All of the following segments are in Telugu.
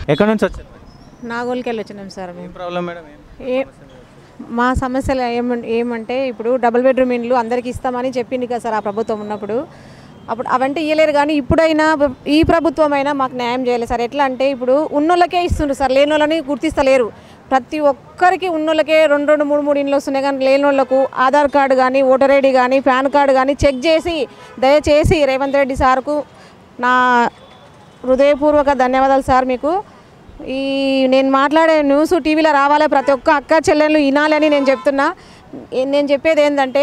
ఎక్కడి నుంచి వచ్చారు నాగోల్కి వెళ్ళి వచ్చినాం సార్ ఏం మేము ప్రాబ్లం మేడం ఏం ఏ మా సమస్యలు ఏమ ఏమంటే ఇప్పుడు డబుల్ బెడ్రూమ్ ఇండ్లు అందరికి ఇస్తామని చెప్పింది కదా సార్ ఆ ప్రభుత్వం ఉన్నప్పుడు అప్పుడు అవంటే ఇయ్యలేరు కానీ ఇప్పుడైనా ఈ ప్రభుత్వం అయినా మాకు న్యాయం చేయలేదు సార్ ఎట్లా అంటే ఇప్పుడు ఉన్నోళ్ళకే ఇస్తుండ్రు సార్ లేని వాళ్ళని గుర్తిస్తలేరు ప్రతి ఒక్కరికి ఉన్నోళ్ళకే రెండు రెండు మూడు మూడు ఇండ్లు వస్తున్నాయి కానీ లేని వాళ్ళకు ఆధార్ కార్డు కానీ ఓటర్ ఐడి కానీ పాన్ కార్డు కానీ చెక్ చేసి దయచేసి రేవంత్ రెడ్డి సార్కు నా హృదయపూర్వక ధన్యవాదాలు సార్ మీకు ఈ నేను మాట్లాడే న్యూస్ టీవీలో రావాలి ప్రతి ఒక్క అక్క చెల్లెళ్ళు వినాలని నేను చెప్తున్నా ఏ- నేను చెప్పేది ఏంటంటే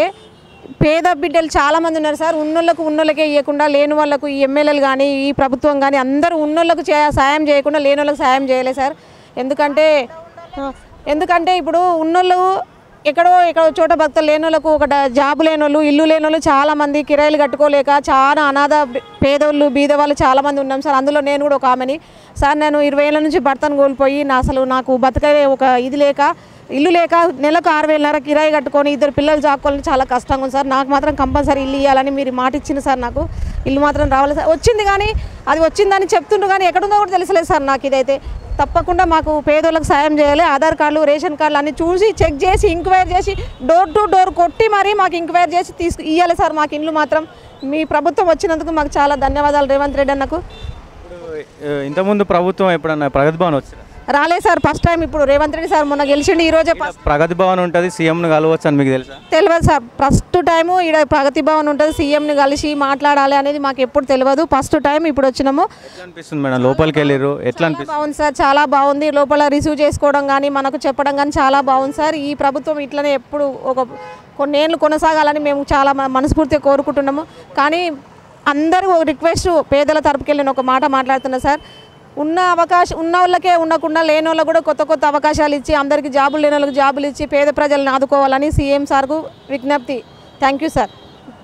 పేద బిడ్డలు చాలామంది ఉన్నారు సార్ ఉన్నోళ్ళకు ఉన్నోళ్ళకే ఇవ్వకుండా లేని వాళ్ళకు ఈ ఎమ్మెల్యేలు కానీ ఈ ప్రభుత్వం కానీ అందరూ ఉన్నోళ్ళకు చే సాయం చేయకుండా లేని వాళ్ళకి సాయం చేయలేదు సార్ ఎందుకంటే ఆ, ఎందుకంటే ఇప్పుడు ఉన్నోళ్ళు ఎక్కడో ఎక్కడో చోట భక్తులు లేని వాళ్ళకు ఒక డ- జాబు లేని వాళ్ళు ఇల్లు లేని వాళ్ళు చాలామంది కిరాయిలు కట్టుకోలేక చాలా అనాథ బి- పేదోళ్ళు బీద వాళ్ళు చాలామంది ఉన్నాం సార్ అందులో నేను కూడా ఒక ఆమెని సార్ నేను ఇరవై ఏళ్ళ నుంచి భర్తను కోల్పోయి నా అసలు నాకు బతకే ఒక ఇది లేక ఇల్లు లేక నెలకు ఆరు వేలన్నర కిరాయి కట్టుకొని ఇద్దరు పిల్లలు చాక్కోవాలని చాలా కష్టంగా ఉంది సార్ నాకు మాత్రం కంపల్సరీ ఇల్లు ఇవ్వాలని మీరు మాట ఇచ్చింది సార్ నాకు ఇల్లు మాత్రం రావాలి సార్ వచ్చింది కానీ అది వచ్చిందని చెప్తుండ్రు కానీ ఎక్కడుందో కూడా తెలిసలేదు సార్ నాకు ఇదైతే తప్పకుండా మాకు పేదోళ్ళకి సాయం చేయాలి ఆధార్ కార్డులు రేషన్ కార్డులు అన్ని చూసి చెక్ చేసి ఇంక్వైరీ చేసి డోర్ టు డోర్ కొట్టి మరీ మాకు ఇంక్వైరీ చేసి తీసుకు ఇవ్వాలి సార్ మాకు ఇండ్లు మాత్రం మీ ప్రభుత్వం వచ్చినందుకు మాకు చాలా ధన్యవాదాలు రేవంత్ రెడ్డి అన్నకు ఇప్పుడు ఆ, ఇంతకుముందు ప్రభుత్వం ఎప్పుడన్నా ప్రగతి భవన్ వచ్చిందా రాలే సార్ ఫస్ట్ టైం ఇప్పుడు రేవంత్ రెడ్డి సార్ మొన్న గెలిచిండు ఈ రోజే ఫస్ట్ ప్రగతి భవన్ ఉంటుంది సీఎంను కలవచ్చు అని మీకు తెలుసా తెలియదు సార్ ఫస్ట్ టైం ఇక్కడ ప్రగతి భవన్ ఉంటుంది సీఎంని కలిసి మాట్లాడాలి అనేది మాకు ఎప్పుడు తెలియదు ఫస్ట్ టైం ఇప్పుడు వచ్చినాము ఎట్లా అనిపిస్తుంది మేడం లోపలికి వెళ్ళిర్రు ఎట్లా అనిపిస్తుంది బాగుంది సార్ చాలా బాగుంది లోపల రిసీవ్ చేసుకోవడం కానీ మనకు చెప్పడం కానీ చాలా బాగుంది సార్ ఈ ప్రభుత్వం ఇట్లనే ఎప్పుడు ఒక కొన్నేళ్ళు కొనసాగాలని మేము చాలా మ- మనస్ఫూర్తిగా కోరుకుంటున్నాము కానీ అందరూ ఒక రిక్వెస్ట్ పేదల తరపుకి వెళ్ళిన ఒక మాట మాట్లాడుతున్నా సార్ ఉన్న అవకాశం ఉన్న వాళ్ళకే ఉండకుండా లేని వాళ్ళకు కూడా కొత్త కొత్త అవకాశాలు ఇచ్చి అందరికీ జాబులు లేని వాళ్ళకి జాబులు ఇచ్చి పేద ప్రజలను ఆదుకోవాలని సీఎం సార్కు విజ్ఞప్తి థ్యాంక్ యూ సార్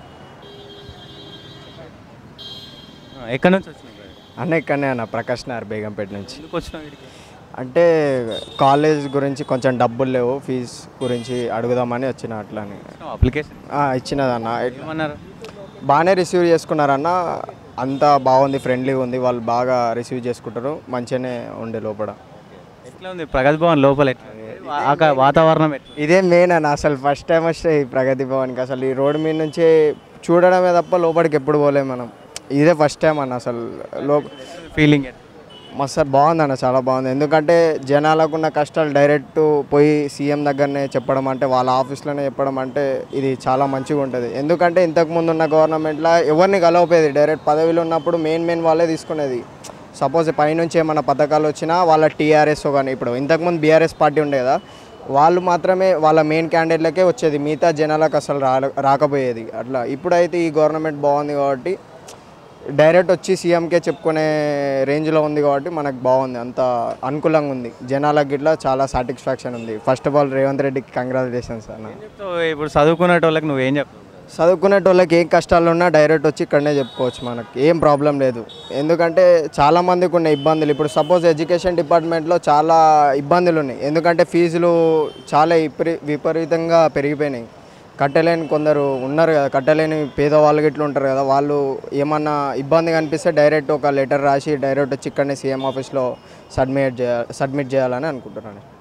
ఆ, ఎక్కడి నుంచి వచ్చినావు మేడం? అన్న ఇక్కడనే అన్న ప్రకాష్ నగర్ బేగంపేట నుంచి ఎందుకు వచ్చినావు వీడికి అంటే కాలేజ్ గురించి కొంచెం డబ్బులు లేవు ఫీజు గురించి అడుగుదామని వచ్చిన అట్లని అప్లికేషన్ ఆ, ఇచ్చినదన్న ఏమన్నారు బాగానే రిసీవ్ చేసుకున్నారన్న అంతా బాగుంది ఫ్రెండ్లీగా ఉంది వాళ్ళు బాగా రిసీవ్ చేసుకుంటారు మంచిగానే ఉండే లోపల ఎట్లా ఉంది ప్రగతి భవన్ లోపల ఎట్లా ఉంది? ఆక- వాతావరణం ఎట్లా ఇదే మెయిన్ అన్న అసలు ఫస్ట్ టైం వస్తే ఈ ప్రగతి భవన్కి అసలు ఈ రోడ్డు మీద నుంచి చూడడమే తప్ప లోపలికి ఎప్పుడు పోలేం మనం ఇదే ఫస్ట్ టైం అన్న అసలు లో ఫీలింగ్ ఎట్లా మస్తు సార్ బాగుందన్న చాలా బాగుంది ఎందుకంటే జనాలకు ఉన్న కష్టాలు డైరెక్ట్ పోయి సీఎం దగ్గరనే చెప్పడం అంటే వాళ్ళ ఆఫీస్లోనే చెప్పడం అంటే ఇది చాలా మంచిగా ఉంటుంది ఎందుకంటే ఇంతకు ముందు ఉన్న గవర్నమెంట్లో ఎవరిని కలవపోయేది డైరెక్ట్ పదవిలో ఉన్నప్పుడు మెయిన్ మెయిన్ వాళ్ళే తీసుకునేది సపోజ్ పైనుంచి ఏమైనా పథకాలు వచ్చినా వాళ్ళ టీఆర్ఎస్ కానీ ఇప్పుడు ఇంతకుముందు బీఆర్ఎస్ పార్టీ ఉండే కదా వాళ్ళు మాత్రమే వాళ్ళ మెయిన్ క్యాండిడేట్లకే వచ్చేది మిగతా జనాలకు అసలు రా రాకపోయేది అట్లా ఇప్పుడైతే ఈ గవర్నమెంట్ బాగుంది కాబట్టి డైరెక్ట్ వచ్చి సీఎంకే చెప్పుకునే రేంజ్లో ఉంది కాబట్టి మనకు బాగుంది అంత అనుకూలంగా ఉంది జనాలకు ఇట్లా చాలా సాటిస్ఫాక్షన్ ఉంది ఫస్ట్ ఆఫ్ ఆల్ రేవంత్ రెడ్డికి కంగ్రాచులేషన్స్ అన్న చెప్తావు ఇప్పుడు చదువుకునేటోళ్ళకి నువ్వేం చెప్తావు చదువుకునేటోళ్ళకి ఏం కష్టాలు ఉన్నా డైరెక్ట్ వచ్చి ఇక్కడనే చెప్పుకోవచ్చు మనకి ఏం ప్రాబ్లం లేదు ఎందుకంటే చాలా మందికి ఉన్న ఇబ్బందులు ఇప్పుడు సపోజ్ ఎడ్యుకేషన్ డిపార్ట్మెంట్లో చాలా ఇబ్బందులు ఉన్నాయి ఎందుకంటే ఫీజులు చాలా విపరీ విపరీతంగా పెరిగిపోయినాయి కట్టలేని కొందరు ఉన్నారు కదా కట్టలేని పేదవాళ్ళు ఇట్లా ఉంటారు కదా వాళ్ళు ఏమన్నా ఇబ్బంది కనిపిస్తే డైరెక్ట్ ఒక లెటర్ రాసి డైరెక్ట్ వచ్చి ఇక్కడనే సీఎం ఆఫీస్లో సబ్మిట్ చేయాలి సబ్మిట్ చేయాలని అనుకుంటున్నాను